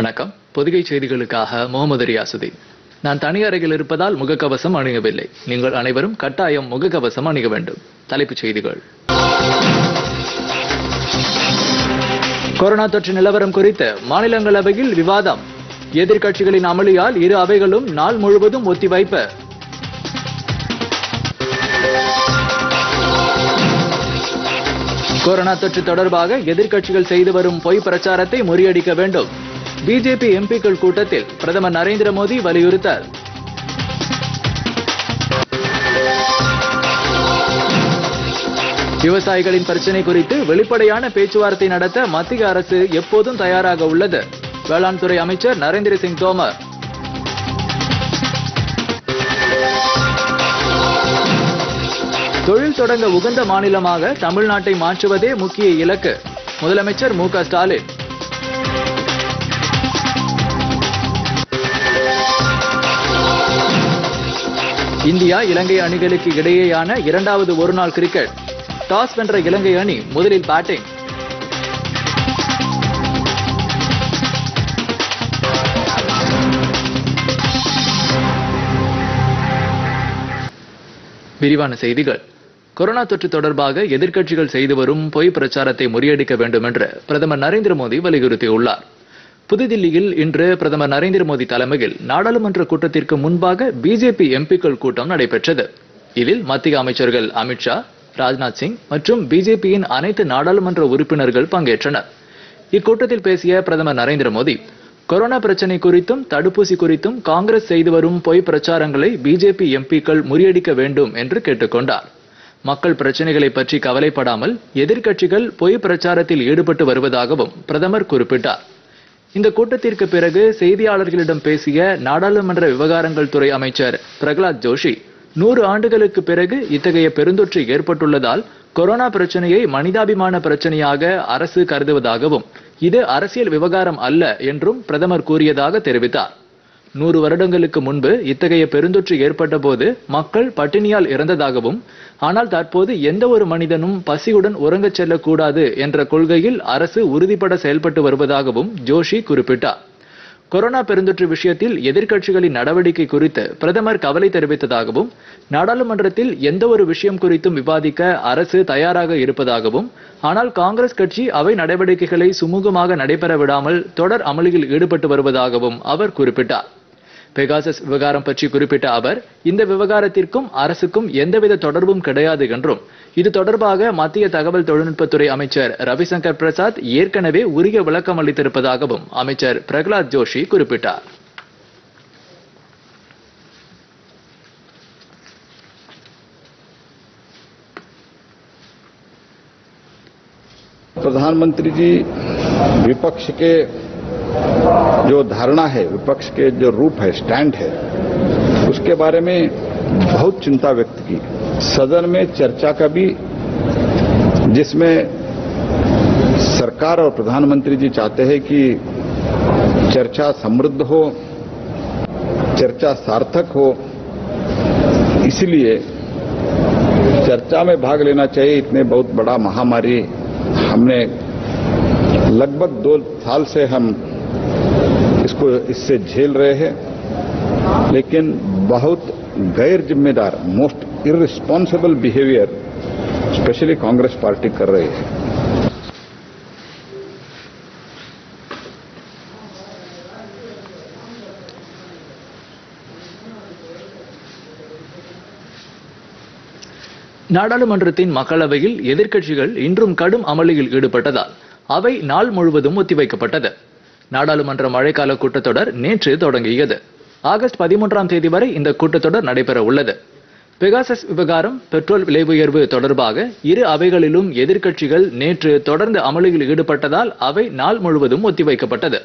வணக்கம் பொதிகை செய்திகளுக்காக முகமது ரியாசுதீன் நான் தனி அறையில் இருப்பதால் முகக்கவசம் அணியவில்லை நீங்கள் அனைவரும் கட்டாயம் முகக்கவசம் அணிய வேண்டும் தலைப்புச் செய்திகள் கொரோனா தொற்று நிலவரம் குறித்து மாநிலங்களவையில் விவாதம் எதிர்க்கட்சிகளின் அமளியால் இரு அவைகளும் நாள் முழுவதும் ஒத்திவைப்பு கொரோனா தொற்று தொடர்பாக எதிர்க்கட்சிகள் செய்து வரும் பொய் பிரச்சாரத்தை முறியடிக்க வேண்டும் பிஜேபி எம்பிக்கள் கூட்டத்தில் பிரதமர் நரேந்திர மோடி வலியுறுத்தல் விவசாயிகளின் பிரச்சினை குறித்து வெளிப்படையான பேச்சுவார்த்தை நடத்த மத்திய அரசு எப்போதும் தயாராக உள்ளது வேளாண் துறை அமைச்சர் நரேந்திர சிங் தோமர் தொழில் தொடங்க உகந்த மாநிலமாக தமிழ்நாட்டை மாற்றுவதே முக்கிய இலக்கு முதலமைச்சர் மு க ஸ்டாலின் இந்தியா இலங்கை அணிகளுக்கு இடையேயான இரண்டாவது ஒருநாள் கிரிக்கெட் டாஸ் வென்ற இலங்கை அணி முதலில் பேட்டிங் விரிவான செய்திகள் கொரோனா தொற்று தொடர்பாக எதிர்க்கட்சிகள் செய்து வரும் பொய் பிரச்சாரத்தை முறியடிக்க வேண்டும் என்று பிரதமர் நரேந்திர மோடி வலியுறுத்தியுள்ளார் புதுதில்லியில் இன்று பிரதமர் நரேந்திர மோடி தலைமையில் நாடாளுமன்ற கூட்டத்திற்கு முன்பாக பிஜேபி எம்பிக்கள் கூட்டம் நடைபெற்றது இதில் மத்திய அமைச்சர்கள் அமித்ஷா ராஜ்நாத் சிங் மற்றும் பிஜேபியின் அனைத்து நாடாளுமன்ற உறுப்பினர்கள் பங்கேற்றனர் இக்கூட்டத்தில் பேசிய பிரதமர் நரேந்திர மோடி கொரோனா பிரச்சனை குறித்தும் தடுப்பூசி குறித்தும் காங்கிரஸ் செய்து வரும் பொய் பிரச்சாரங்களை பிஜேபி எம்பிக்கள் முறியடிக்க வேண்டும் என்று கேட்டுக்கொண்டார் மக்கள் பிரச்சனைகளை பற்றி கவலைப்படாமல் எதிர்க்கட்சிகள் பொய் பிரச்சாரத்தில் ஈடுபட்டு வருவதாகவும் பிரதமர் குறிப்பிட்டார் இந்த கூட்டத்திற்கு பிறகு செய்தியாளர்களிடம் பேசிய நாடாளுமன்ற விவகாரங்கள் துறை அமைச்சர் பிரகலாத் ஜோஷி நூறு ஆண்டுகளுக்கு பிறகு இத்தகைய பெருந்தொற்று ஏற்பட்டுள்ளதால் கொரோனா பிரச்சனையை மனிதாபிமான பிரச்சனையாக அரசு கருதுவதாகவும் இது அரசியல் விவகாரம் அல்ல என்றும் பிரதமர் கூறியதாக தெரிவித்தார் நூறு வருடங்களுக்கு முன்பு இத்தகைய பெருந்தொற்று ஏற்பட்ட போது மக்கள் பட்டினியால் இறந்ததாகவும் ஆனால் தற்போது எந்த ஒரு மனிதனும் பசியுடன் உறங்கச் செல்லக்கூடாது என்ற கொள்கையில் அரசு உறுதிப்பட செயல்பட்டு வருவதாகவும் ஜோஷி குறிப்பிட்டார் கொரோனா பெருந்தொற்று விஷயத்தில் எதிர்க்கட்சிகளின் நடவடிக்கை குறித்து பிரதமர் கவலை தெரிவித்ததாகவும் நாடாளுமன்றத்தில் எந்த ஒரு விஷயம் குறித்தும் விவாதிக்க அரசு தயாராக இருப்பதாகவும் ஆனால் காங்கிரஸ் கட்சி அவை நடவடிக்கைகளை சுமூகமாக நடைபெற விடாமல் தொடர் அமளியில் ஈடுபட்டு வருவதாகவும் அவர் குறிப்பிட்டார் பெகாசஸ் விவகாரம் பற்றி குறிப்பிட்ட அவர் இந்த விவகாரத்திற்கும் அரசுக்கும் எந்தவித தொடர்பும் கிடையாது என்றும் இது தொடர்பாக மத்திய தகவல் தொழில்நுட்பத்துறை அமைச்சர் ரவிசங்கர் பிரசாத் ஏற்கனவே உரிய விளக்கம் அளித்திருப்பதாகவும் அமைச்சர் பிரகலாத் ஜோஷி குறிப்பிட்டார் प्रधानमंत्री जी विपक्ष के जो धारणा है विपक्ष के जो रूप है स्टैंड है उसके बारे में बहुत चिंता व्यक्त की सदन में चर्चा का भी जिसमें सरकार और प्रधानमंत्री जी चाहते हैं कि चर्चा समृद्ध हो चर्चा सार्थक हो इसलिए चर्चा में भाग लेना चाहिए इतने बहुत बड़ा महामारी हमने लगभग दो साल से हम इसको इससे झेल रहे हैं लेकिन बहुत गैर जिम्मेदार most irresponsible behaviour specially Congress party कर रही है நாடாளுமன்றத்தின் மக்களவையில் எதிர்க்கட்சிகள் இன்றும் கடும் அமளியில் ஈடுபட்டதால் அவை நாள் முழுவதும் ஒத்திவைக்கப்பட்டது நாடாளுமன்ற மழைக்கால கூட்டத்தொடர் நேற்று தொடங்கியது ஆகஸ்ட் பதிமூன்றாம் தேதி வரை இந்த கூட்டத்தொடர் நடைபெற உள்ளது பெகாசஸ் விவகாரம் பெட்ரோல் விலை உயர்வு தொடர்பாக இரு அவைகளிலும் எதிர்க்கட்சிகள் நேற்று தொடர்ந்து அமளியில் ஈடுபட்டதால் அவை நாள் முழுவதும் ஒத்திவைக்கப்பட்டது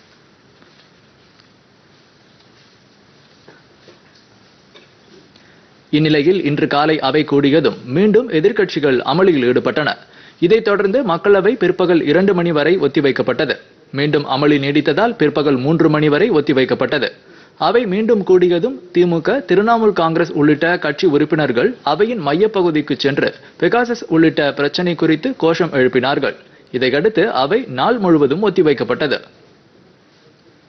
இந்நிலையில் இன்று காலை அவை கூடியதும் மீண்டும் எதிர்க்கட்சிகள் அமளியில் ஈடுபட்டன இதைத் தொடர்ந்து மக்களவை பிற்பகல் இரண்டு மணி வரை ஒத்திவைக்கப்பட்டது மீண்டும் அமளி நீடித்ததால் பிற்பகல் மூன்று மணி வரை ஒத்திவைக்கப்பட்டது அவை மீண்டும் கூடியதும் திமுக திரிணாமுல் காங்கிரஸ் உள்ளிட்ட கட்சி உறுப்பினர்கள் அவையின் மையப்பகுதிக்கு சென்று பெகாசஸ் உள்ளிட்ட பிரச்சனை குறித்து கோஷம் எழுப்பினார்கள் இதையடுத்து அவை நாள் முழுவதும் ஒத்திவைக்கப்பட்டது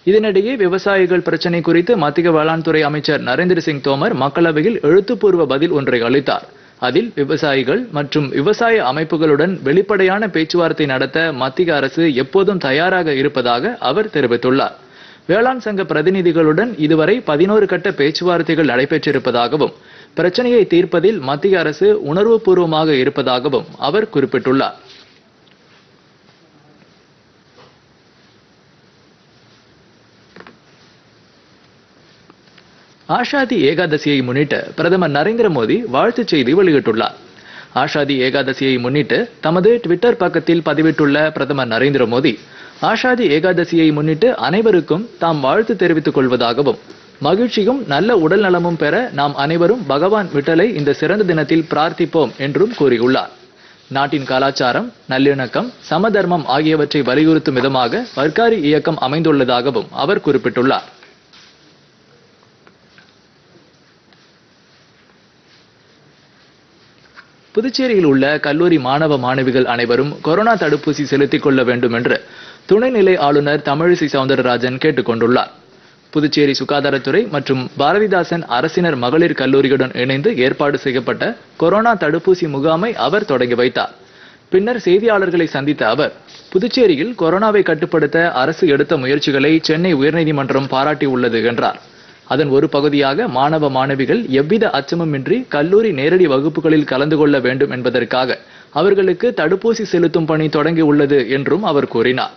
இதனிடையே விவசாயிகள் பிரச்சினை குறித்து மத்திய வேளாண் துறை அமைச்சர் நரேந்திர சிங் தோமர் மக்களவையில் எழுத்துப்பூர்வ பதில் ஒன்றை அளித்தார் அதில் விவசாயிகள் மற்றும் விவசாய அமைப்புகளுடன் வெளிப்படையான பேச்சுவார்த்தை நடத்த மத்திய அரசு எப்போதும் தயாராக இருப்பதாக அவர் தெரிவித்துள்ளார் வேளாண் சங்க பிரதிநிதிகளுடன் இதுவரை பதினோரு கட்ட பேச்சுவார்த்தைகள் நடைபெற்றிருப்பதாகவும் பிரச்சனையை தீர்ப்பதில் மத்திய அரசு உணர்வுபூர்வமாக இருப்பதாகவும் அவர் குறிப்பிட்டுள்ளார் ஆஷாதி ஏகாதசியை முன்னிட்டு பிரதமர் நரேந்திர மோடி வாழ்த்துச் செய்தி வெளியிட்டுள்ளார் ஆஷாதி ஏகாதசியை முன்னிட்டு தமது ட்விட்டர் பக்கத்தில் பதிவிட்டுள்ள பிரதமர் நரேந்திர மோடி ஆஷாதி ஏகாதசியை முன்னிட்டு அனைவருக்கும் தாம் வாழ்த்து தெரிவித்துக் கொள்வதாகவும் மகிழ்ச்சியும் நல்ல உடல் நலமும் பெற நாம் அனைவரும் பகவான் விட்டலை இந்த சிறந்த தினத்தில் பிரார்த்திப்போம் என்றும் கூறியுள்ளார் நாட்டின் கலாச்சாரம் நல்லிணக்கம் சமதர்மம் ஆகியவற்றை வலியுறுத்தும் விதமாக வர்க்காரி இயக்கம் அமைந்துள்ளதாகவும் அவர் குறிப்பிட்டுள்ளார் புதுச்சேரியில் உள்ள கல்லூரி மாணவ மாணவிகள் அனைவரும் கொரோனா தடுப்பூசி செலுத்திக் கொள்ள வேண்டும் என்று துணைநிலை ஆளுநர் தமிழிசை சவுந்தரராஜன் கேட்டுக் கொண்டுள்ளார் புதுச்சேரி சுகாதாரத்துறை மற்றும் பாரதிதாசன் அரசினர் மகளிர் கல்லூரியுடன் இணைந்து ஏற்பாடு செய்யப்பட்ட கொரோனா தடுப்பூசி முகாமை அவர் தொடங்கி வைத்தார் பின்னர் செய்தியாளர்களை சந்தித்த அவர் புதுச்சேரியில் கொரோனாவை கட்டுப்படுத்த அரசு எடுத்த முயற்சிகளை சென்னை உயர்நீதிமன்றம் பாராட்டியுள்ளது என்றார் அதன் ஒரு பகுதியாக மாணவ மாணவிகள் எவ்வித அச்சமுமின்றி கல்லூரி நேரடி வகுப்புகளில் கலந்து கொள்ள வேண்டும் என்பதற்காக அவர்களுக்கு தடுப்பூசி செலுத்தும் பணி தொடங்கியுள்ளது என்றும் அவர் கூறினார்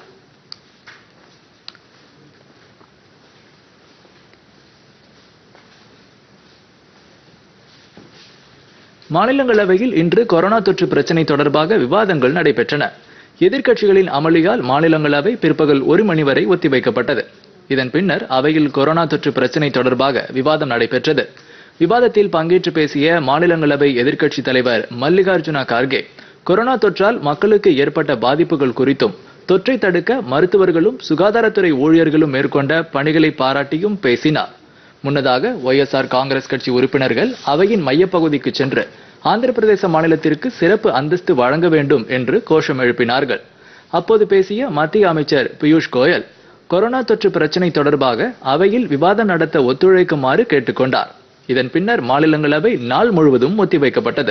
மாநிலங்களவையில் இன்று கொரோனா தொற்று பிரச்சினை தொடர்பாக விவாதங்கள் நடைபெற்றன எதிர்க்கட்சிகளின் அமளியால் மாநிலங்களவை பிற்பகல் ஒரு மணி வரை ஒத்திவைக்கப்பட்டது இதன் பின்னர் அவையில் கொரோனா தொற்று பிரச்சினை தொடர்பாக விவாதம் நடைபெற்றது விவாதத்தில் பங்கேற்று பேசிய மாநிலங்களவை எதிர்க்கட்சி தலைவர் மல்லிகார்ஜுனா கார்கே கொரோனா தொற்றால் மக்களுக்கு ஏற்பட்ட பாதிப்புகள் குறித்தும் தொற்றை தடுக்க மருத்துவர்களும் சுகாதாரத்துறை ஊழியர்களும் மேற்கொண்ட பணிகளை பாராட்டியும் பேசினார் முன்னதாக ஒய்எஸ்ஆர் காங்கிரஸ் கட்சி உறுப்பினர்கள் அவையின் மையப்பகுதிக்கு சென்று ஆந்திர பிரதேச மாநிலத்திற்கு சிறப்பு அந்தஸ்து வழங்க வேண்டும் என்று கோஷம் எழுப்பினார்கள் அப்போது பேசிய மத்திய அமைச்சர் பியூஷ் கோயல் கொரோனா தொற்று பிரச்சினை தொடர்பாக அவையில் விவாதம் நடத்த ஒத்துழைக்குமாறு கேட்டுக்கொண்டார் இதன் பின்னர் மாநிலங்களவை நாள் முழுவதும் ஒத்திவைக்கப்பட்டது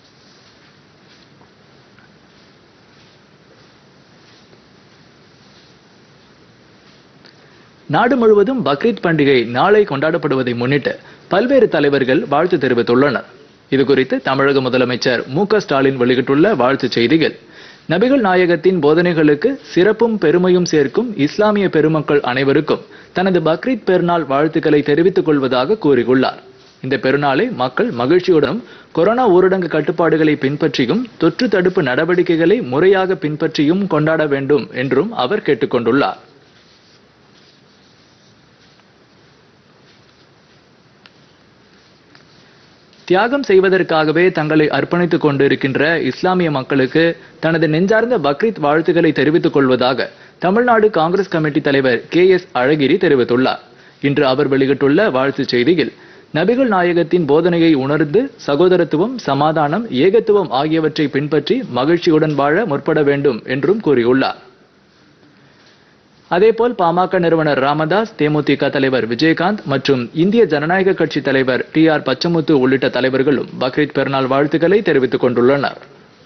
நாடு முழுவதும் பக்ரீத் பண்டிகை நாளை கொண்டாடப்படுவதை முன்னிட்டு பல்வேறு தலைவர்கள் வாழ்த்து தெரிவித்துள்ளனர் இதுகுறித்து தமிழக முதலமைச்சர் மு க ஸ்டாலின் வெளியிட்டுள்ள வாழ்த்துச் செய்தியில் நபிகள் நாயகத்தின் போதனைகளுக்கு சிறப்பும் பெருமையும் சேர்க்கும் இஸ்லாமிய பெருமக்கள் அனைவருக்கும் தனது பக்ரீத் பெருநாள் வாழ்த்துக்களை தெரிவித்துக் கொள்வதாக கூறியுள்ளார் இந்த பெருநாளை மக்கள் மகிழ்ச்சியுடனும் கொரோனா ஊரடங்கு கட்டுப்பாடுகளை பின்பற்றியும் தொற்று தடுப்பு நடவடிக்கைகளை முறையாக பின்பற்றியும் கொண்டாட வேண்டும் என்றும் அவர் கேட்டுக்கொண்டுள்ளார் தியாகம் செய்வதற்காகவே தங்களை அர்ப்பணித்துக் கொண்டிருக்கின்ற இஸ்லாமிய மக்களுக்கு தனது நெஞ்சார்ந்த பக்ரீத் வாழ்த்துக்களை தெரிவித்துக் கொள்வதாக தமிழ்நாடு காங்கிரஸ் கமிட்டி தலைவர் கே எஸ் அழகிரி தெரிவித்துள்ளார் இன்று அவர் வெளியிட்டுள்ள வாழ்த்துச் செய்தியில் நபிகள் நாயகத்தின் போதனையை உணர்ந்து சகோதரத்துவம் சமாதானம் ஏகத்துவம் ஆகியவற்றை பின்பற்றி மகிழ்ச்சியுடன் வாழ முற்பட வேண்டும் என்றும் கூறியுள்ளார் அதேபோல் பாமக நிறுவனர் ராமதாஸ் தேமுதிக தலைவர் விஜயகாந்த் மற்றும் இந்திய ஜனநாயக கட்சி தலைவர் டி ஆர் பச்சமுத்து உள்ளிட்ட தலைவர்களும் பக்ரீத் பெருநாள் வாழ்த்துக்களை தெரிவித்துக் கொண்டுள்ளனர்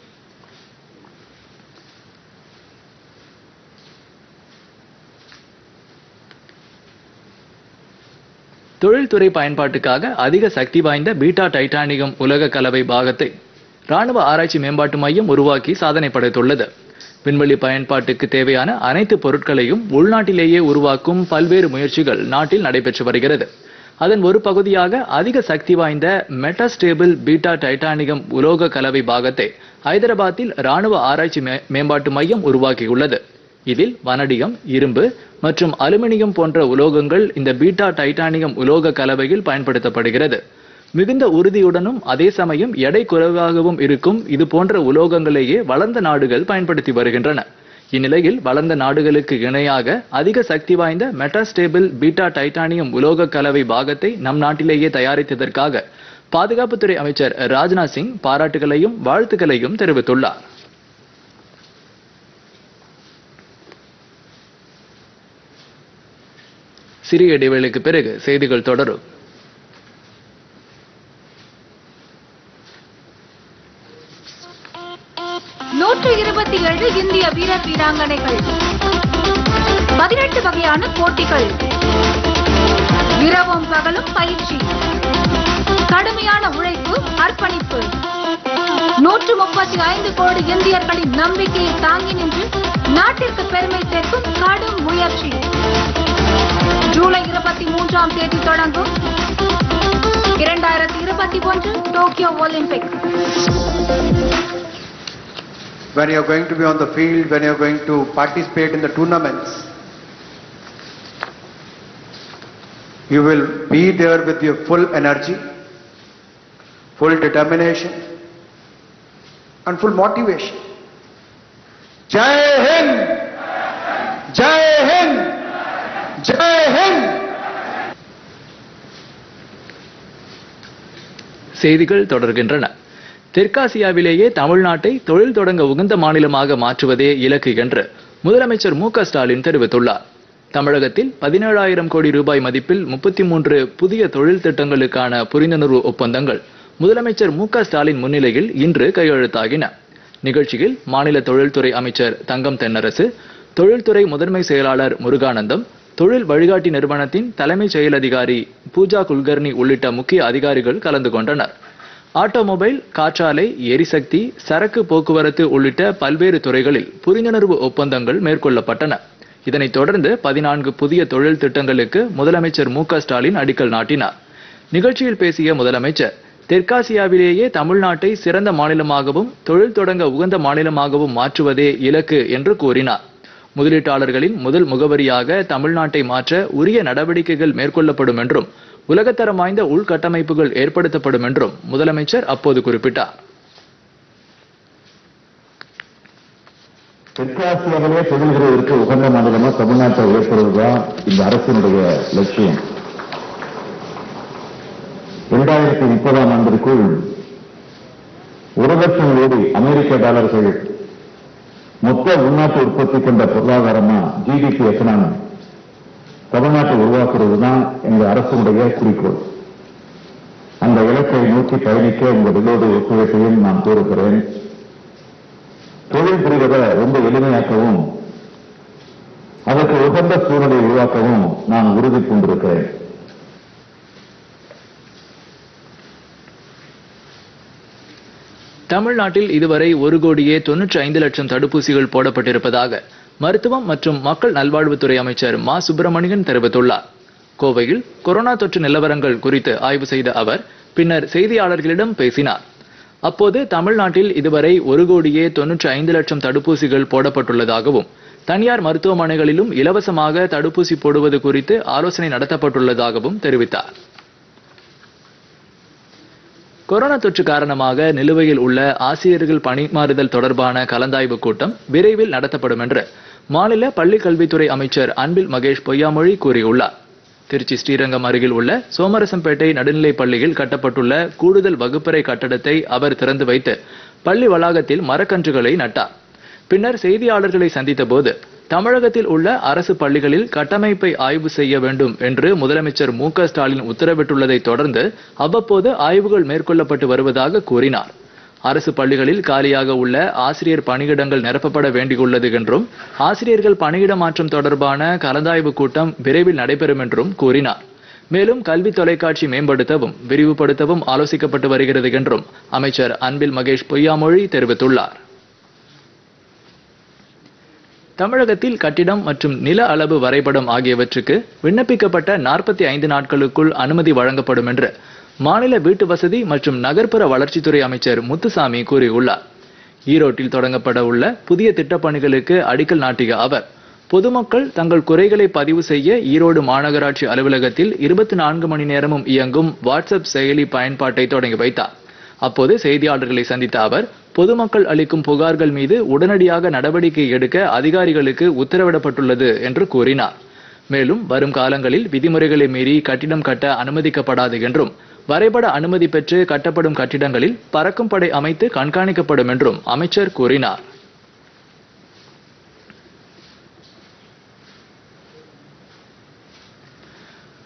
தொழில்துறை பயன்பாட்டுக்காக அதிக சக்தி வாய்ந்த பீட்டா டைட்டானியம் உலக கலவை பாகத்தை ராணுவ ஆராய்ச்சி மேம்பாட்டு மையம் உருவாக்கி சாதனை படைத்துள்ளது விண்வெளி பயன்பாட்டுக்கு தேவையான அனைத்து பொருட்களையும் உள்நாட்டிலேயே உருவாக்கும் பல்வேறு முயற்சிகள் நாட்டில் நடைபெற்று வருகிறது அதன் ஒரு பகுதியாக அதிக சக்தி வாய்ந்த மெட்டாஸ்டேபிள் பீட்டா டைட்டானியம் உலோக கலவை பாகத்தை ஐதராபாத்தில் ராணுவ ஆராய்ச்சி மே- மேம்பாட்டு மையம் உருவாக்கியுள்ளது இதில் வனடியம் இரும்பு மற்றும் அலுமினியம் போன்ற உலோகங்கள் இந்த பீட்டா டைட்டானியம் உலோக கலவையில் பயன்படுத்தப்படுகிறது மிகுந்த உறுதியுடனும் அதே சமயம் எடை குறைவாகவும் இருக்கும் இது போன்ற உலோகங்களையே வளர்ந்த நாடுகள் பயன்படுத்தி வருகின்றன இந்நிலையில் வளர்ந்த நாடுகளுக்கு இணையாக அதிக சக்தி வாய்ந்த மெட்டாஸ்டேபிள் பீட்டா டைட்டானியம் உலோக கலவை பாகத்தை நம் நாட்டிலேயே தயாரித்ததற்காக பாதுகாப்புத்துறை அமைச்சர் ராஜ்நாத் சிங் பாராட்டுகளையும் வாழ்த்துக்களையும் தெரிவித்துள்ளார் சிறிய இடைவேளைக்கு பிறகு செய்திகள் தொடரும் நூற்று இருபத்தி ஏழு இந்திய வீரர் வீராங்கனைகள் பதினெட்டு வகையான போட்டிகள் இரவும் பகலும் பயிற்சி கடுமையான உழைப்பு அர்ப்பணிப்பு நூற்று முப்பத்தி ஐந்து கோடி இந்தியர்களின் நம்பிக்கையை தாங்கி நின்று நாட்டிற்கு பெருமை சேர்க்கும் கடும் முயற்சி ஜூலை இருபத்தி மூன்றாம் தேதி தொடங்கும் இரண்டாயிரத்தி இருபத்தி ஒன்று Tokyo Olympic when you're going to be on the field, when you're going to participate in the tournaments, you will be there with your full energy, full determination, and full motivation. Jai Hind! Jai Hind! Jai Hind! செய்திகள் தொடர்கின்றன தெற்காசியாவிலேயே தமிழ்நாட்டை தொழில் தொடங்க உகந்த மாநிலமாக மாற்றுவதே இலக்கு என்று முதலமைச்சர் மு க ஸ்டாலின் தெரிவித்துள்ளார் தமிழகத்தில் பதினேழாயிரம் கோடி ரூபாய் மதிப்பில் முப்பத்தி மூன்று புதிய தொழில் திட்டங்களுக்கான புரிந்துணர்வு ஒப்பந்தங்கள் முதலமைச்சர் மு க ஸ்டாலின் முன்னிலையில் இன்று கையெழுத்தாகின நிகழ்ச்சியில் மாநில தொழில்துறை அமைச்சர் தங்கம் தென்னரசு தொழில்துறை முதன்மை செயலாளர் முருகானந்தம் தொழில் வழிகாட்டி நிறுவனத்தின் தலைமைச் செயல் அதிகாரி பூஜா குல்கர்னி உள்ளிட்ட முக்கிய அதிகாரிகள் கலந்து கொண்டனர் ஆட்டோமொபைல் காற்றாலை எரிசக்தி சரக்கு போக்குவரத்து உள்ளிட்ட பல்வேறு துறைகளில் புரிந்துணர்வு ஒப்பந்தங்கள் மேற்கொள்ளப்பட்டன இதனைத் தொடர்ந்து பதினான்கு புதிய தொழில் திட்டங்களுக்கு முதலமைச்சர் மு க ஸ்டாலின் அடிக்கல் நாட்டினார் நிகழ்ச்சியில் பேசிய முதலமைச்சர் தெற்காசியாவிலேயே தமிழ்நாட்டை சிறந்த மாநிலமாகவும் தொழில் தொடங்க உகந்த மாநிலமாகவும் மாற்றுவதே இலக்கு என்று கூறினார் முதலீட்டாளர்களின் முதல் முகவரியாக தமிழ்நாட்டை மாற்ற உரிய நடவடிக்கைகள் மேற்கொள்ளப்படும் என்றும் உலகத்தரம் வாய்ந்த உள்கட்டமைப்புகள் ஏற்படுத்தப்படும் என்றும் முதலமைச்சர் அப்போது குறிப்பிட்டார் தெற்காசியாவிலே தொழில்களுக்கு உகந்த மாநிலமா தமிழ்நாட்டை உயர்த்துவதுதான் இந்த அரசினுடைய லட்சியம் இரண்டாயிரத்தி முப்பதாம் ஆண்டிற்குள் ஒரு லட்சம் கோடி அமெரிக்க டாலர்கள் மொத்த உள்நாட்டு உற்பத்தி கொண்ட பொருளாதாரமா ஜிடிபி எக்கனாமி தமிழ்நாட்டை உருவாக்குறது தான் எங்க அரசுடைய குறிக்கோள் அந்த இலக்கை நோக்கி பயணிக்க உங்கள் எல்லோருடைய ஒத்துழைப்பையும் நான் கோருகிறேன் தொழில் புரிவதை ரொம்ப எளிமையாக்கவும் அதற்கு உகந்த சூழலை உருவாக்கவும் நான் உறுதி பூண்டிருக்கிறேன் தமிழ்நாட்டில் இதுவரை ஒரு கோடியே தொன்னூற்றி ஐந்து லட்சம் தடுப்பூசிகள் போடப்பட்டிருப்பதாக மருத்துவம் மற்றும் மக்கள் நல்வாழ்வுத்துறை அமைச்சர் மா சுப்பிரமணியன் தெரிவித்துள்ளார் கோவையில் கொரோனா தொற்று நிலவரங்கள் குறித்து ஆய்வு செய்த அவர் பின்னர் செய்தியாளர்களிடம் பேசினார் அப்போது தமிழ்நாட்டில் இதுவரை ஒரு கோடியே தொன்னூற்றி ஐந்து லட்சம் தடுப்பூசிகள் போடப்பட்டுள்ளதாகவும் தனியார் மருத்துவமனைகளிலும் இலவசமாக தடுப்பூசி போடுவது குறித்து ஆலோசனை நடத்தப்பட்டுள்ளதாகவும் தெரிவித்தார் கொரோனா தொற்று காரணமாக நிலுவையில் உள்ள ஆசிரியர்கள் பணிமாறுதல் தொடர்பான கலந்தாய்வு கூட்டம் விரைவில் நடத்தப்படும் என்று மாநில பள்ளிக் கல்வித்துறை அமைச்சர் அன்பில் மகேஷ் பொய்யாமொழி கூறியுள்ளார் திருச்சி ஸ்ரீரங்கம் அருகில் உள்ள சோமரசம்பேட்டை நடுநிலைப் பள்ளியில் கட்டப்பட்டுள்ள கூடுதல் வகுப்பறை கட்டடத்தை அவர் திறந்து வைத்து பள்ளி வளாகத்தில் மரக்கன்றுகளை நட்டார் பின்னர் செய்தியாளர்களை சந்தித்த போது தமிழகத்தில் உள்ள அரசு பள்ளிகளில் கட்டமைப்பை ஆய்வு செய்ய வேண்டும் என்று முதலமைச்சர் மு க ஸ்டாலின் உத்தரவிட்டுள்ளதை தொடர்ந்து அவ்வப்போது ஆய்வுகள் மேற்கொள்ளப்பட்டு வருவதாக கூறினார் அரசு பள்ளிகளில் காலியாக உள்ள ஆசிரியர் பணியிடங்கள் நிரப்பப்பட வேண்டியுள்ளது என்றும் ஆசிரியர்கள் பணியிட மாற்றம் தொடர்பான கலந்தாய்வு கூட்டம் விரைவில் நடைபெறும் என்றும் கூறினார் மேலும் கல்வி தொலைக்காட்சி மேம்படுத்தவும் விரிவுபடுத்தவும் ஆலோசிக்கப்பட்டு வருகிறது என்றும் அமைச்சர் அன்பில் மகேஷ் பொய்யாமொழி தெரிவித்துள்ளார் தமிழகத்தில் கட்டிடம் மற்றும் நில அளவு வரைபடம் ஆகியவற்றுக்கு விண்ணப்பிக்கப்பட்ட நாற்பத்தி ஐந்து நாட்களுக்குள் அனுமதி வழங்கப்படும் என்று மாநில வீட்டு வசதி மற்றும் நகர்ப்புற வளர்ச்சித்துறை அமைச்சர் முத்துசாமி கூறியுள்ளார் ஈரோட்டில் தொடங்கப்பட உள்ள புதிய திட்டப்பணிகளுக்கு அடிக்கல் நாட்டிய அவர் பொதுமக்கள் தங்கள் குறைகளை பதிவு செய்ய ஈரோடு மாநகராட்சி அலுவலகத்தில் இருபத்தி நான்கு மணி நேரமும் இயங்கும் வாட்ஸ்அப் செயலி பயன்பாட்டை தொடங்கி வைத்தார் அப்போது செய்தியாளர்களை சந்தித்த அவர் பொதுமக்கள் அளிக்கும் புகார்கள் மீது உடனடியாக நடவடிக்கை எடுக்க அதிகாரிகளுக்கு உத்தரவிடப்பட்டுள்ளது என்று கூறினார் மேலும் வரும் காலங்களில் விதிமுறைகளை மீறி கட்டிடம் கட்ட அனுமதிக்கப்படாது என்றும் வரைபட அனுமதி பெற்று கட்டப்படும் கட்டிடங்களில் பறக்கும் படை அமைத்து கண்காணிக்கப்படும் என்றும் அமைச்சர் கூறினார்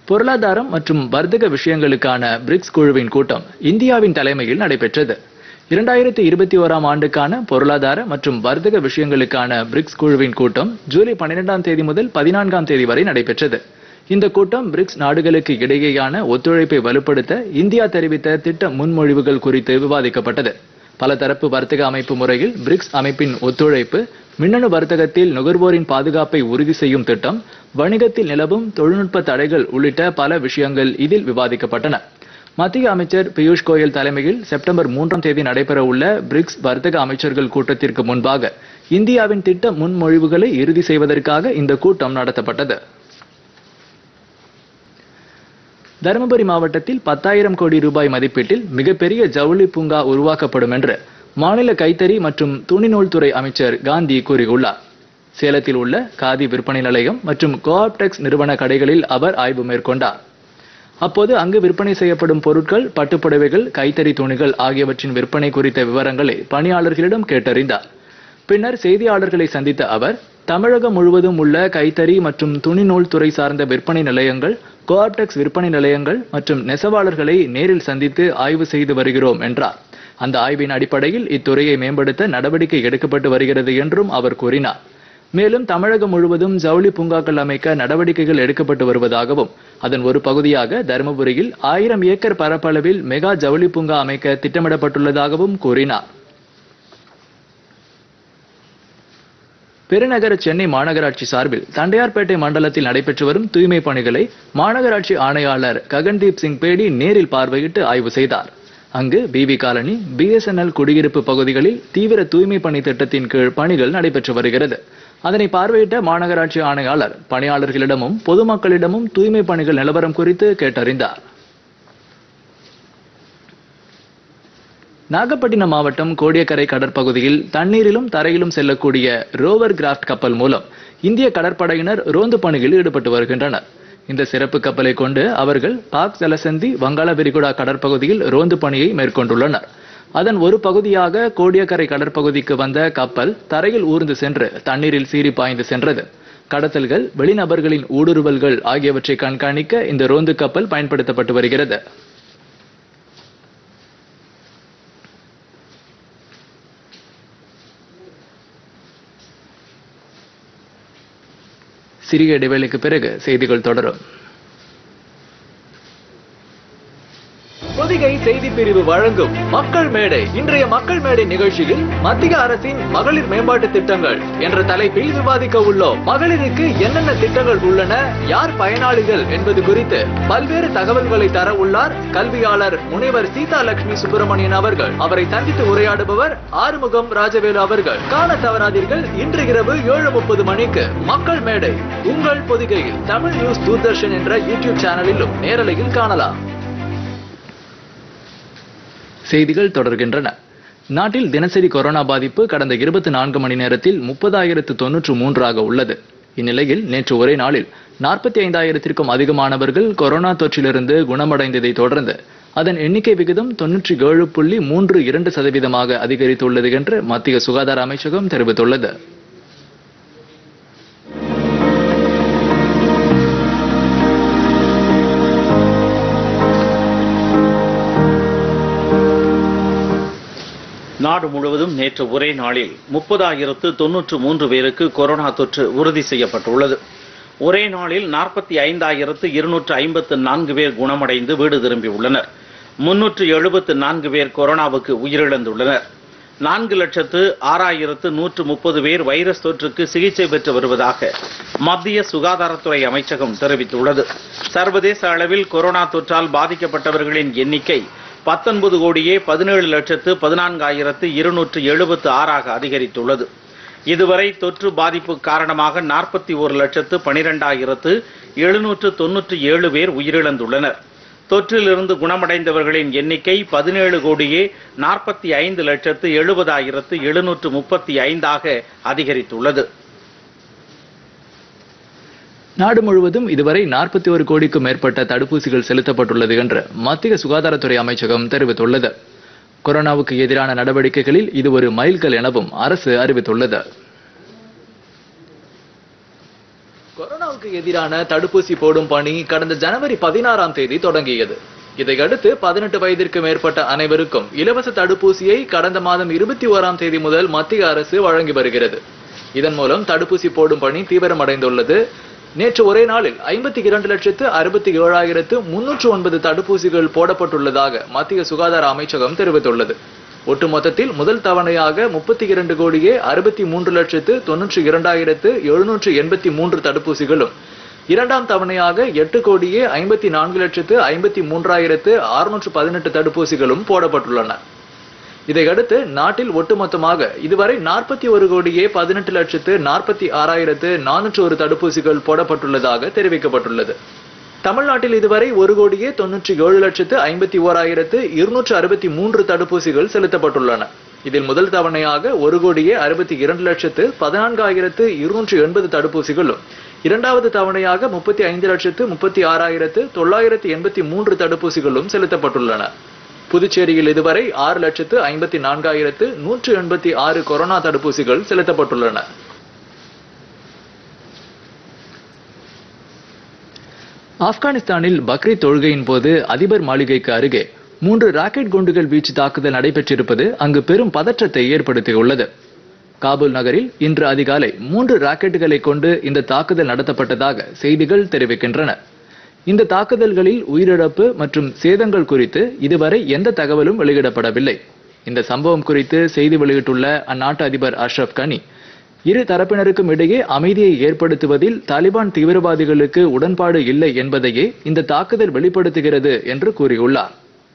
பொருளாதாரம் மற்றும் வர்த்தக விஷயங்களுக்கான பிரிக்ஸ் குழுவின் கூட்டம் இந்தியாவின் தலைமையில் நடைபெற்றது இரண்டாயிரத்தி இருபத்தி ஓராம் ஆண்டுக்கான பொருளாதார மற்றும் வர்த்தக விஷயங்களுக்கான பிரிக்ஸ் குழுவின் கூட்டம் ஜூலை பன்னிரெண்டாம் தேதி முதல் பதினான்காம் தேதி வரை நடைபெற்றது இந்த கூட்டம் பிரிக்ஸ் நாடுகளுக்கு இடையேயான ஒத்துழைப்பை வலுப்படுத்த இந்தியா தெரிவித்த திட்ட முன்மொழிவுகள் குறித்து விவாதிக்கப்பட்டது பலதரப்பு வர்த்தக அமைப்பு முறையில் பிரிக்ஸ் அமைப்பின் ஒத்துழைப்பு மின்னணு வர்த்தகத்தில் நுகர்வோரின் பாதுகாப்பை உறுதி செய்யும் திட்டம் வணிகத்தில் நிலவும் தொழில்நுட்ப தடைகள் உள்ளிட்ட பல விஷயங்கள் இதில் விவாதிக்கப்பட்டன மத்திய அமைச்சர் பியூஷ் கோயல் தலைமையில் செப்டம்பர் மூன்றாம் தேதி நடைபெறவுள்ள பிரிக்ஸ் வர்த்தக அமைச்சர்கள் கூட்டத்திற்கு முன்பாக இந்தியாவின் திட்ட முன்மொழிவுகளை இறுதி செய்வதற்காக இந்த கூட்டம் நடத்தப்பட்டது தருமபுரி மாவட்டத்தில் பத்தாயிரம் கோடி ரூபாய் மதிப்பீட்டில் மிகப்பெரிய ஜவுளி பூங்கா உருவாக்கப்படும் என்று மாநில கைத்தறி மற்றும் துணிநூல் துறை அமைச்சர் காந்தி கூறியுள்ளார் சேலத்தில் உள்ள காதி விற்பனை நிலையம் மற்றும் கோஆப்டெக்ஸ் நிறுவன கடைகளில் அவர் ஆய்வு மேற்கொண்டார் அப்போது அங்கு விற்பனை செய்யப்படும் பொருட்கள் பட்டுப்புடவைகள் கைத்தறி துணிகள் ஆகியவற்றின் விற்பனை குறித்த விவரங்களை பணியாளர்களிடம் கேட்டறிந்தார் பின்னர் செய்தியாளர்களை சந்தித்த அவர் தமிழகம் முழுவதும் உள்ள கைத்தறி மற்றும் துணிநூல் துறை சார்ந்த விற்பனை நிலையங்கள் கோஆப்டெக்ஸ் விற்பனை நிலையங்கள் மற்றும் நெசவாளர்களை நேரில் சந்தித்து ஆய்வு செய்து வருகிறோம் என்றார் அந்த ஆய்வின் அடிப்படையில் இத்துறையை மேம்படுத்த நடவடிக்கை எடுக்கப்பட்டு வருகிறது என்றும் அவர் கூறினார் மேலும் தமிழகம் முழுவதும் ஜவுளி பூங்காக்கள் அமைக்க நடவடிக்கைகள் எடுக்கப்பட்டு வருவதாகவும் அதன் ஒரு பகுதியாக தருமபுரியில் ஆயிரம் ஏக்கர் பரப்பளவில் மெகா ஜவுளி பூங்கா அமைக்க திட்டமிடப்பட்டுள்ளதாகவும் கூறினார் பெருநகர சென்னை மாநகராட்சி சார்பில் தண்டையார்பேட்டை மண்டலத்தில் நடைபெற்று வரும் தூய்மை பணிகளை மாநகராட்சி ஆணையாளர் ககன்தீப் சிங் பேடி நேரில் பார்வையிட்டு ஆய்வு செய்தார் அங்கு பிவி காலனி பிஎஸ்என்எல் குடியிருப்பு பகுதிகளில் தீவிர தூய்மை பணி திட்டத்தின் கீழ் பணிகள் நடைபெற்று வருகிறது அதனை பார்வையிட்ட மாநகராட்சி ஆணையாளர் பணியாளர்களிடமும் பொதுமக்களிடமும் தூய்மை பணிகள் நிலவரம் குறித்து கேட்டறிந்தார் நாகப்பட்டினம் மாவட்டம் கோடியக்கரை கடற்பகுதியில் தண்ணீரிலும் தரையிலும் செல்லக்கூடிய ரோவர் கிராஃப்ட் கப்பல் மூலம் இந்திய கடற்படையினர் ரோந்து பணியில் ஈடுபட்டு வருகின்றனர் இந்த சிறப்பு கப்பலை கொண்டு அவர்கள் பாக் ஜலசந்தி வங்காள விரிகுடா கடற்பகுதியில் ரோந்து பணியை மேற்கொண்டுள்ளனர் அதன் ஒரு பகுதியாக கோடியக்கரை கடற்பகுதிக்கு வந்த கப்பல் தரையில் ஊர்ந்து சென்று தண்ணீரில் சீறி பாய்ந்து சென்றது கடத்தல்கள் வெளிநபர்களின் ஊடுருவல்கள் ஆகியவற்றை கண்காணிக்க இந்த ரோந்து கப்பல் பயன்படுத்தப்பட்டு வருகிறது சிறிய இடைவேளைக்கு பிறகு செய்திகள் தொடரும் பொதிகை செய்தி பிரிவு வழங்கும் மக்கள் மேடை இன்றைய மக்கள் மேடை நிகழ்ச்சியில் மத்திய அரசின் மகளிர் மேம்பாட்டு திட்டங்கள் என்ற தலைப்பில் விவாதிக்க உள்ளோம் மகளிருக்கு என்னென்ன திட்டங்கள் உள்ளன யார் பயனாளிகள் என்பது குறித்து பல்வேறு தகவல்களை தர உள்ளார் கல்வியாளர் முனைவர் சீதா லட்சுமி சுப்பிரமணியன் அவர்கள் அவரை சந்தித்து உரையாடுபவர் ஆறுமுகம் ராஜவேலு அவர்கள் காண தவறாதீர்கள் இன்று இரவு ஏழு முப்பது மணிக்கு மக்கள் மேடை உங்கள் பொதிகையில் தமிழ் நியூஸ் தூர்தர்ஷன் என்ற யூடியூப் சேனலிலும் நேரலையில் காணலாம் செய்திகள் தொடர்கின்றன நாட்டில் தினசரி கொரோனா பாதிப்பு கடந்த இருபத்தி நான்கு மணி நேரத்தில் முப்பதாயிரத்து தொன்னூற்று மூன்றாக உள்ளது இந்நிலையில் நேற்று ஒரே நாளில் நாற்பத்தி ஐந்தாயிரத்திற்கும் அதிகமானவர்கள் கொரோனா தொற்றிலிருந்து குணமடைந்ததை தொடர்ந்து அதன் எண்ணிக்கை விகிதம் தொன்னூற்றி ஏழு புள்ளி மூன்று இரண்டு சதவீதமாக அதிகரித்துள்ளது என்று மத்திய சுகாதார அமைச்சகம் தெரிவித்துள்ளது நாடு முழுவதும் நேற்று ஒரே நாளில் முப்பதாயிரத்து தொன்னூற்று மூன்று பேருக்கு கொரோனா தொற்று உறுதி செய்யப்பட்டுள்ளது ஒரே நாளில் நாற்பத்தி ஐந்தாயிரத்து இருநூற்று ஐம்பத்து நான்கு பேர் குணமடைந்து வீடு திரும்பியுள்ளனர் முன்னூற்று எழுபத்து நான்கு பேர் கொரோனாவுக்கு உயிரிழந்துள்ளனர் நான்கு லட்சத்து ஆறாயிரத்து நூற்று முப்பது பேர் வைரஸ் தொற்றுக்கு சிகிச்சை பெற்று வருவதாக மத்திய சுகாதாரத்துறை அமைச்சகம் தெரிவித்துள்ளது சர்வதேச அளவில் கொரோனா தொற்றால் பாதிக்கப்பட்டவர்களின் எண்ணிக்கை பத்தொன்பது கோடியே பதினேழு லட்சத்து பதினான்காயிரத்து இருநூற்று எழுபத்து ஆறாக அதிகரித்துள்ளது இதுவரை தொற்று பாதிப்பு காரணமாக நாற்பத்தி ஒரு லட்சத்து பனிரெண்டாயிரத்து எழுநூற்று தொன்னூற்றி ஏழு பேர் உயிரிழந்துள்ளனர் தொற்றிலிருந்து குணமடைந்தவர்களின் எண்ணிக்கை பதினேழு கோடியே நாற்பத்தி ஐந்து லட்சத்து எழுபதாயிரத்து எழுநூற்று முப்பத்தி ஐந்தாக அதிகரித்துள்ளது நாடு முழுவதும் இதுவரை நாற்பத்தி ஒரு கோடிக்கும் மேற்பட்ட தடுப்பூசிகள் செலுத்தப்பட்டுள்ளது என்று மத்திய சுகாதாரத்துறை அமைச்சகம் தெரிவித்துள்ளது கொரோனாவுக்கு எதிரான நடவடிக்கைகளில் இது ஒரு மைல்கல் எனவும் அரசு அறிவித்துள்ளது கொரோனாவுக்கு கொரோனாவுக்கு எதிரான தடுப்பூசி போடும் பணி கடந்த ஜனவரி பதினாறாம் தேதி தொடங்கியது இதையடுத்து பதினெட்டு வயதிற்கு மேற்பட்ட அனைவருக்கும் இலவச தடுப்பூசியை கடந்த மாதம் இருபத்தி ஓராம் தேதி முதல் மத்திய அரசு வழங்கி வருகிறது இதன் மூலம் தடுப்பூசி போடும் பணி தீவிரமடைந்துள்ளது நேற்று ஒரே நாளில் ஐம்பத்தி இரண்டு லட்சத்து அறுபத்தி ஏழாயிரத்து முன்னூற்று ஒன்பது தடுப்பூசிகள் போடப்பட்டுள்ளதாக மத்திய சுகாதார அமைச்சகம் தெரிவித்துள்ளது ஒட்டுமொத்தத்தில் முதல் தவணையாக முப்பத்தி இரண்டு கோடியே அறுபத்தி மூன்று லட்சத்து தொன்னூற்றி இரண்டாயிரத்து எழுநூற்று எண்பத்தி மூன்று தடுப்பூசிகளும் இரண்டாம் தவணையாக எட்டு கோடியே ஐம்பத்தி நான்கு லட்சத்து ஐம்பத்தி மூன்றாயிரத்து அறுநூற்று பதினெட்டு தடுப்பூசிகளும் போடப்பட்டுள்ளன இதையடுத்து நாட்டில் ஒட்டுமொத்தமாக இதுவரை நாற்பத்தி ஒரு கோடியே பதினெட்டு லட்சத்து நாற்பத்தி ஆறாயிரத்து நானூற்று ஒரு தடுப்பூசிகள் போடப்பட்டுள்ளதாக தெரிவிக்கப்பட்டுள்ளது தமிழ்நாட்டில் இதுவரை ஒரு கோடியே தொன்னூற்றி ஏழு லட்சத்து ஐம்பத்தி ஓராயிரத்து இருநூற்று அறுபத்தி மூன்று தடுப்பூசிகள் செலுத்தப்பட்டுள்ளன இதில் முதல் தவணையாக ஒரு கோடியே அறுபத்தி இரண்டு லட்சத்து பதினான்காயிரத்து இருநூற்று எண்பது தடுப்பூசிகளும் இரண்டாவது தவணையாக முப்பத்தி ஐந்து லட்சத்து முப்பத்தி ஆறாயிரத்து தொள்ளாயிரத்து எண்பத்தி மூன்று தடுப்பூசிகளும் செலுத்தப்பட்டுள்ளன புதுச்சேரியில் இதுவரை ஆறு லட்சத்து ஐம்பத்தி நான்காயிரத்து நூற்று எண்பத்தி ஆறு கொரோனா தடுப்பூசிகள் செலுத்தப்பட்டுள்ளன ஆப்கானிஸ்தானில் பக்ரீத் தொழுகையின் போது அதிபர் மாளிகைக்கு அருகே மூன்று ராக்கெட் குண்டுகள் வீச்சு தாக்குதல் நடைபெற்றிருப்பது அங்கு பெரும் பதற்றத்தை ஏற்படுத்தியுள்ளது காபூல் நகரில் இன்று அதிகாலை மூன்று ராக்கெட்டுகளை கொண்டு இந்த தாக்குதல் நடத்தப்பட்டதாக செய்திகள் தெரிவிக்கின்றன இந்த தாக்குதல்களில் உயிரிழப்பு மற்றும் சேதங்கள் குறித்து இதுவரை எந்த தகவலும் வெளியிடப்படவில்லை இந்த சம்பவம் குறித்து செய்தி வெளியிட்டுள்ள அந்நாட்டு அதிபர் அஷ்ரப் கனி இரு தரப்பினருக்கும் இடையே அமைதியை ஏற்படுத்துவதில் தாலிபான் தீவிரவாதிகளுக்கு உடன்பாடு இல்லை என்பதையே இந்த தாக்குதல் வெளிப்படுத்துகிறது என்று கூறியுள்ளார்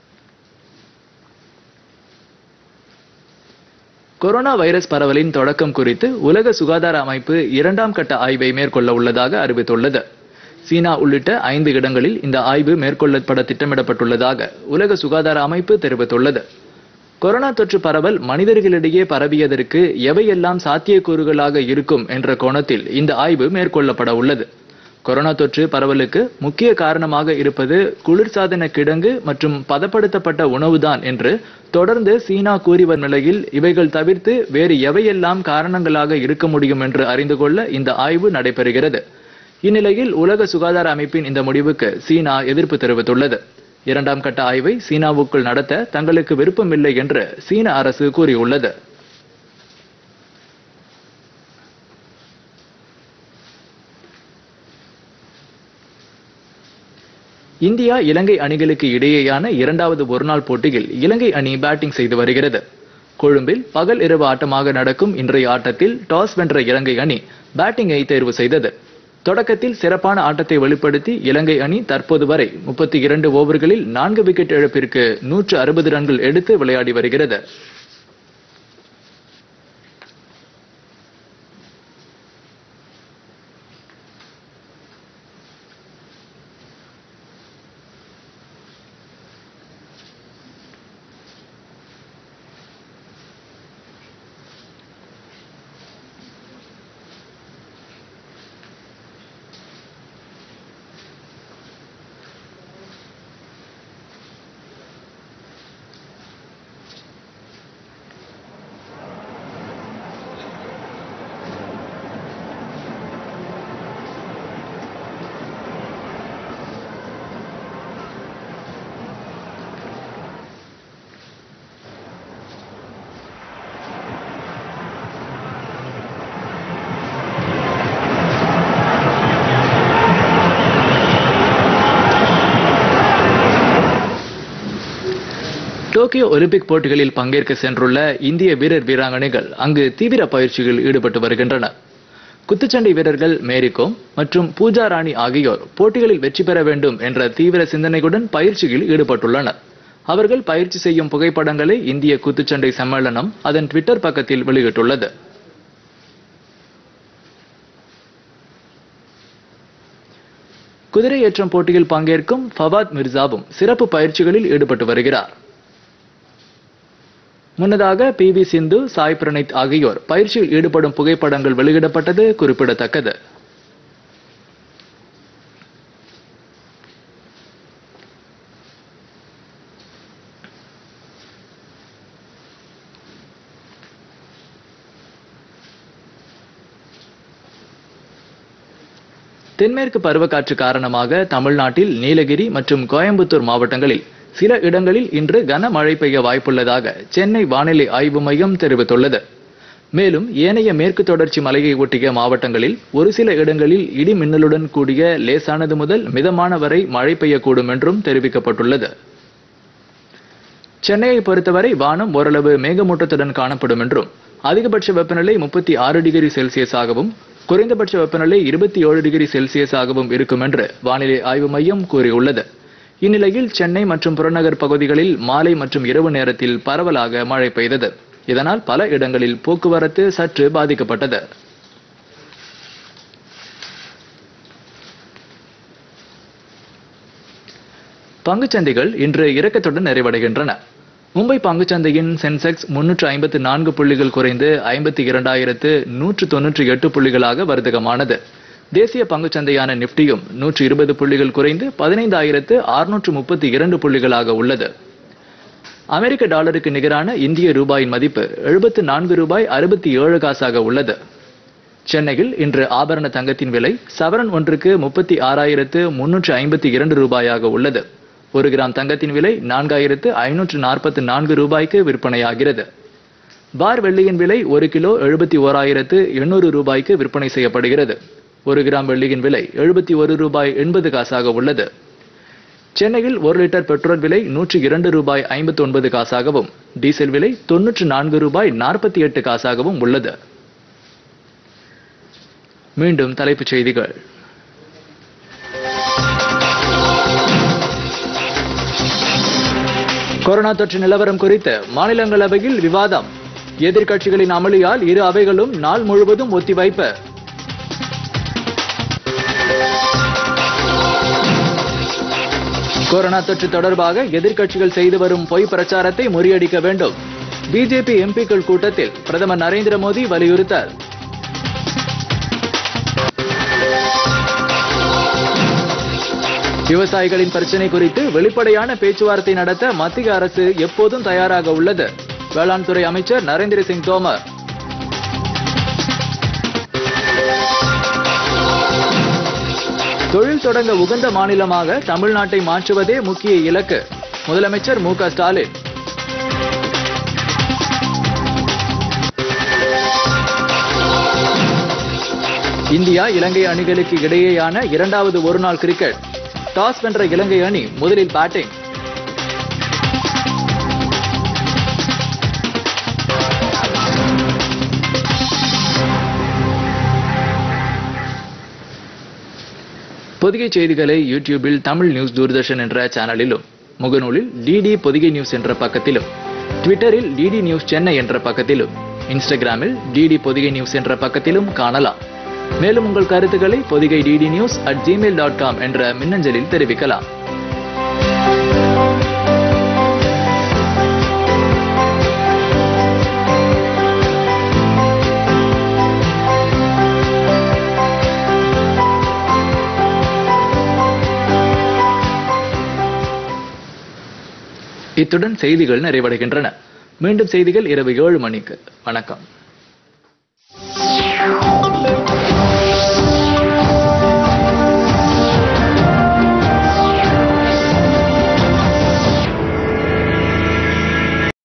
கொரோனா வைரஸ் பரவலின் தொடக்கம் குறித்து உலக சுகாதார அமைப்பு இரண்டாம் கட்ட ஆய்வை மேற்கொள்ள உள்ளதாக அறிவித்துள்ளது சீனா உள்ளிட்ட ஐந்து இடங்களில் இந்த ஆய்வு மேற்கொள்ளப்பட திட்டமிடப்பட்டுள்ளதாக உலக சுகாதார அமைப்பு தெரிவித்துள்ளது கொரோனா தொற்று பரவல் மனிதர்களிடையே பரவியதற்கு எவையெல்லாம் சாத்தியக்கூறுகளாக இருக்கும் என்ற கோணத்தில் இந்த ஆய்வு மேற்கொள்ளப்பட உள்ளது கொரோனா தொற்று பரவலுக்கு முக்கிய காரணமாக இருப்பது குளிர்சாதன கிடங்கு மற்றும் பதப்படுத்தப்பட்ட உணவுதான் என்று தொடர்ந்து சீனா கூறி வரும் நிலையில் இவைகள் தவிர்த்து வேறு எவையெல்லாம் காரணங்களாக இருக்க முடியும் என்று அறிந்து கொள்ள இந்த ஆய்வு நடைபெறுகிறது இந்நிலையில் உலக சுகாதார அமைப்பின் இந்த முடிவுக்கு சீனா எதிர்ப்பு தெரிவித்துள்ளது இரண்டாம் கட்ட ஆய்வை சீனாவுக்குள் நடத்த தங்களுக்கு விருப்பமில்லை என்று சீன அரசு கூறியுள்ளது இந்தியா இலங்கை அணிகளுக்கு இடையேயான இரண்டாவது ஒருநாள் போட்டியில் இலங்கை அணி பேட்டிங் செய்து வருகிறது கொழும்பில் பகல் இரவு ஆட்டமாக நடக்கும் இன்றைய ஆட்டத்தில் டாஸ் வென்ற இலங்கை அணி பேட்டிங்கை தேர்வு செய்தது தொடக்கத்தில் சிறப்பான ஆட்டத்தை வெளிப்படுத்தி இலங்கை அணி தற்போது வரை முப்பத்தி இரண்டு ஓவர்களில் நான்கு விக்கெட் இழப்பிற்கு நூற்று அறுபது ரன்கள் எடுத்து விளையாடி வருகிறது டோக்கியோ ஒலிம்பிக் போட்டிகளில் பங்கேற்க சென்றுள்ள இந்திய வீரர் வீராங்கனைகள் அங்கு தீவிர பயிற்சியில் ஈடுபட்டு வருகின்றனர் குத்துச்சண்டை வீரர்கள் மேரிகோம் மற்றும் பூஜா ராணி ஆகியோர் போட்டிகளில் வெற்றி பெற வேண்டும் என்ற தீவிர சிந்தனையுடன் பயிற்சியில் ஈடுபட்டுள்ளனர் அவர்கள் பயிற்சி செய்யும் புகைப்படங்களை இந்திய குத்துச்சண்டை சம்மேளனம் அதன் ட்விட்டர் பக்கத்தில் வெளியிட்டுள்ளது குதிரையேற்றம் போட்டியில் பங்கேற்கும் ஃபவாத் மிர்சாவும் சிறப்பு பயிற்சிகளில் ஈடுபட்டு வருகிறார் முன்னதாக பி வி சிந்து சாய் பிரணீத் ஆகியோர் பயிற்சியில் ஈடுபடும் புகைப்படங்கள் வெளியிடப்பட்டது குறிப்பிடத்தக்கது தென்மேற்கு பருவக்காற்று காரணமாக தமிழ்நாட்டில் நீலகிரி மற்றும் கோயம்புத்தூர் மாவட்டங்களில் சில இடங்களில் இன்று கனமழை பெய்ய வாய்ப்புள்ளதாக சென்னை வானிலை ஆய்வு மையம் தெரிவித்துள்ளது மேலும் ஏனைய மேற்கு தொடர்ச்சி மலையை ஒட்டிய மாவட்டங்களில் ஒரு சில இடங்களில் இடி மின்னலுடன் கூடிய லேசானது முதல் மிதமான வரை மழை பெய்யக்கூடும் என்றும் தெரிவிக்கப்பட்டுள்ளது சென்னையை பொறுத்தவரை வானம் ஓரளவு மேகமூட்டத்துடன் காணப்படும் என்றும் அதிகபட்ச வெப்பநிலை முப்பத்தி ஆறு டிகிரி செல்சியஸாகவும் குறைந்தபட்ச வெப்பநிலை இருபத்தி ஏழு டிகிரி செல்சியஸாகவும் இருக்கும் என்று வானிலை ஆய்வு மையம் கூறியுள்ளது இந்நிலையில் சென்னை மற்றும் புறநகர் பகுதிகளில் மாலை மற்றும் இரவு நேரத்தில் பரவலாக மழை பெய்தது இதனால் பல இடங்களில் போக்குவரத்து சற்று பாதிக்கப்பட்டது பங்குச்சந்தைகள் இன்று இறக்கத்துடன் நிறைவடைகின்றன மும்பை பங்குச்சந்தையின் சென்செக்ஸ் முன்னூற்று ஐம்பத்து நான்கு புள்ளிகள் குறைந்து ஐம்பத்தி இரண்டாயிரத்து நூற்று தொன்னூற்றி எட்டு புள்ளிகளாக வர்த்தகமானது தேசிய பங்குச்சந்தையான நிப்டியும் நூற்று இருபது புள்ளிகள் குறைந்து பதினைந்தாயிரத்து அறுநூற்று முப்பத்தி இரண்டு புள்ளிகளாக உள்ளது அமெரிக்க டாலருக்கு நிகரான இந்திய ரூபாயின் மதிப்பு எழுபத்து நான்கு ரூபாய் அறுபத்தி ஏழு காசாக உள்ளது சென்னையில் இன்று ஆபரண தங்கத்தின் விலை சவரன் ஒன்றுக்கு முப்பத்தி ஆறாயிரத்து முன்னூற்று ஐம்பத்தி இரண்டு ரூபாயாக உள்ளது ஒரு கிராம் தங்கத்தின் விலை நான்காயிரத்து ஐநூற்று நாற்பத்தி நான்கு ரூபாய்க்கு விற்பனையாகிறது பார் வெள்ளியின் விலை ஒரு கிலோ எழுபத்தி ஓராயிரத்து எண்ணூறு ரூபாய்க்கு விற்பனை செய்யப்படுகிறது ஒரு கிராம் வெள்ளியின் விலை எழுபத்தி ஒரு ரூபாய் எண்பது காசாக உள்ளது சென்னையில் ஒரு லிட்டர் பெட்ரோல் விலை நூற்றி இரண்டு ரூபாய் ஐம்பத்தி ஒன்பது காசாகவும் டீசல் விலை தொன்னூற்று நான்கு ரூபாய் நாற்பத்தி எட்டு காசாகவும் உள்ளது மீண்டும் தலைப்புச் செய்திகள் கொரோனா தொற்று நிலவரம் குறித்து மாநிலங்களவையில் விவாதம் எதிர்க்கட்சிகளின் அமளியால் இரு அவைகளும் நாள் முழுவதும் ஒத்திவைப்பு கொரோனா தொற்று தொடர்பாக எதிர்க்கட்சிகள் செய்து வரும் பொய் பிரச்சாரத்தை முறியடிக்க வேண்டும் பிஜேபி எம்பிக்கள் கூட்டத்தில் பிரதமர் நரேந்திர மோடி வலியுறுத்தல் விவசாயிகளின் பிரச்சினை குறித்து வெளிப்படையான பேச்சுவார்த்தை நடத்த மத்திய அரசு எப்போதும் தயாராக உள்ளது வேளாண் துறை அமைச்சர் நரேந்திர சிங் தோமர் தொழில் தொடங்க உகந்த மாநிலமாக தமிழ்நாட்டை மாற்றுவதே முக்கிய இலக்கு முதலமைச்சர் மு க ஸ்டாலின் இந்தியா இலங்கை அணிகளுக்கு இடையேயான இரண்டாவது ஒருநாள் கிரிக்கெட் டாஸ் வென்ற இலங்கை அணி முதலில் பேட்டிங் பொதிகை செய்திகளை யூடியூபில் தமிழ் நியூஸ் தூர்தர்ஷன் என்ற சேனலிலும் முகநூலில் டிடி பொதிகை நியூஸ் என்ற பக்கத்திலும் ட்விட்டரில் டிடி நியூஸ் சென்னை என்ற பக்கத்திலும் இன்ஸ்டாகிராமில் டிடி பொதிகை நியூஸ் என்ற பக்கத்திலும் காணலாம் மேலும் உங்கள் கருத்துக்களை Podhigai DD news at Gmail dot com என்ற மின்னஞ்சலில் தெரிவிக்கலாம் இத்துடன் செய்திகள் நிறைவடைகின்றன மீண்டும் செய்திகள் இரவு ஏழு மணிக்கு வணக்கம்